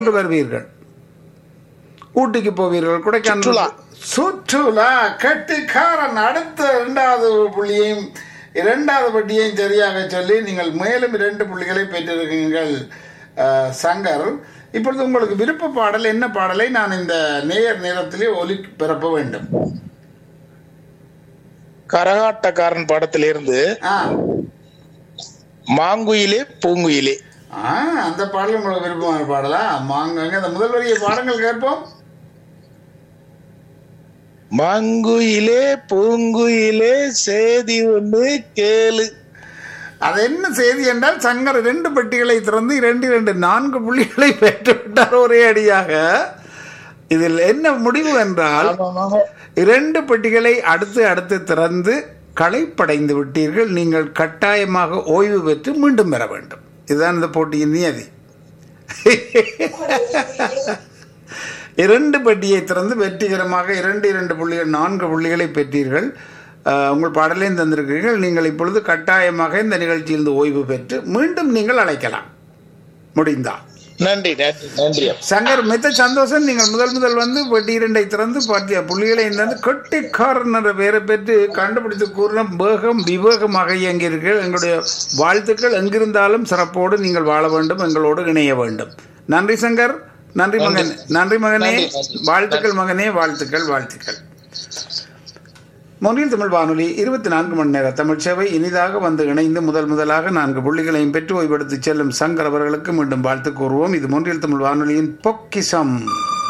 கொண்டு வருவீர்கள் ஊட்டிக்கு போவீர்கள் சுற்றுலா. கொடைக்கானல் சுற்றுலா கட்டிக்காரன் அடுத்த இரண்டாவது புள்ளியையும் இரண்டாவது பட்டியையும் சரியாக சொல்லி நீங்கள் மேலும் இரண்டு புள்ளிகளை பெற்றிருக்கீங்கள் அஹ், சங்கர் இப்பொழுது உங்களுக்கு விருப்ப பாடல் என்ன பாடலை நான் இந்த நேயர் நேரத்திலே ஒலி பரப்ப வேண்டும் கரகாட்டக்காரன் படத்திலிருந்து ஆ மாங்குயிலே பூங்குயிலே ஆ அந்த பாடல் உங்களுக்கு விருப்பமான பாடலா மாங்க அந்த முதல் வரிய பாடங்கள் கேட்போம் மாங்குயிலே பூங்குயிலே சேதி ஒண்ணு கேளு அது என்ன செய்தி என்றால் சங்கர் இரண்டு பெட்டிகளை திறந்து இரண்டு இரண்டு நான்கு புள்ளிகளை பெற்றுவிட்டார் ஒரே அடியாக இதில் என்ன முடிவு என்றால் இரண்டு பெட்டிகளை அடுத்து அடுத்து திறந்து களைப்படைந்து விட்டீர்கள் நீங்கள் கட்டாயமாக ஓய்வு பெற்று மீண்டும் பெற வேண்டும் இதுதான் இந்த போட்டியின் நியதி இரண்டு பெட்டியை திறந்து வெற்றிகரமாக இரண்டு இரண்டு புள்ளிகள் நான்கு புள்ளிகளை பெற்றீர்கள் அஹ், உங்கள் பாடலையும் தந்திருக்கிறீர்கள் நீங்கள் இப்பொழுது கட்டாயமாக இந்த நிகழ்ச்சியிலிருந்து ஓய்வு பெற்று மீண்டும் நீங்கள் அழைக்கலாம் முடிந்தால் நன்றி நன்றி நன்றி சங்கர் மித்த சந்தோஷம் நீங்கள் முதல் முதல் வந்து பெட்டி இரண்டை திறந்து பார்த்திய புள்ளிகளை தந்து கெட்டிக்காரன் என்ற பெயரை பெற்று கண்டுபிடித்து கூறின வேகம் விவேகமாக இயங்கியிருக்கிறீர்கள் எங்களுடைய வாழ்த்துக்கள் எங்கிருந்தாலும் சிறப்போடு நீங்கள் வாழ வேண்டும் எங்களோடு இணைய வேண்டும் நன்றி சங்கர் நன்றி மகன் நன்றி மகனே நன்றி, நன்றி. வாழ்த்துக்கள் மகனே வாழ்த்துக்கள் வாழ்த்துக்கள் மொழியில் தமிழ் வானொலி இருபத்தி நான்கு மணி நேர தமிழ் சேவை இனிதாக வந்து இணைந்து முதல் முதலாக நான்கு புள்ளிகளையும் பெற்று ஓய்வெடுத்து செல்லும் சங்கர் அவர்களுக்கு மீண்டும் வாழ்த்து கூறுவோம் இது மொன்றியல் தமிழ் வானொலியின் பொக்கிசம்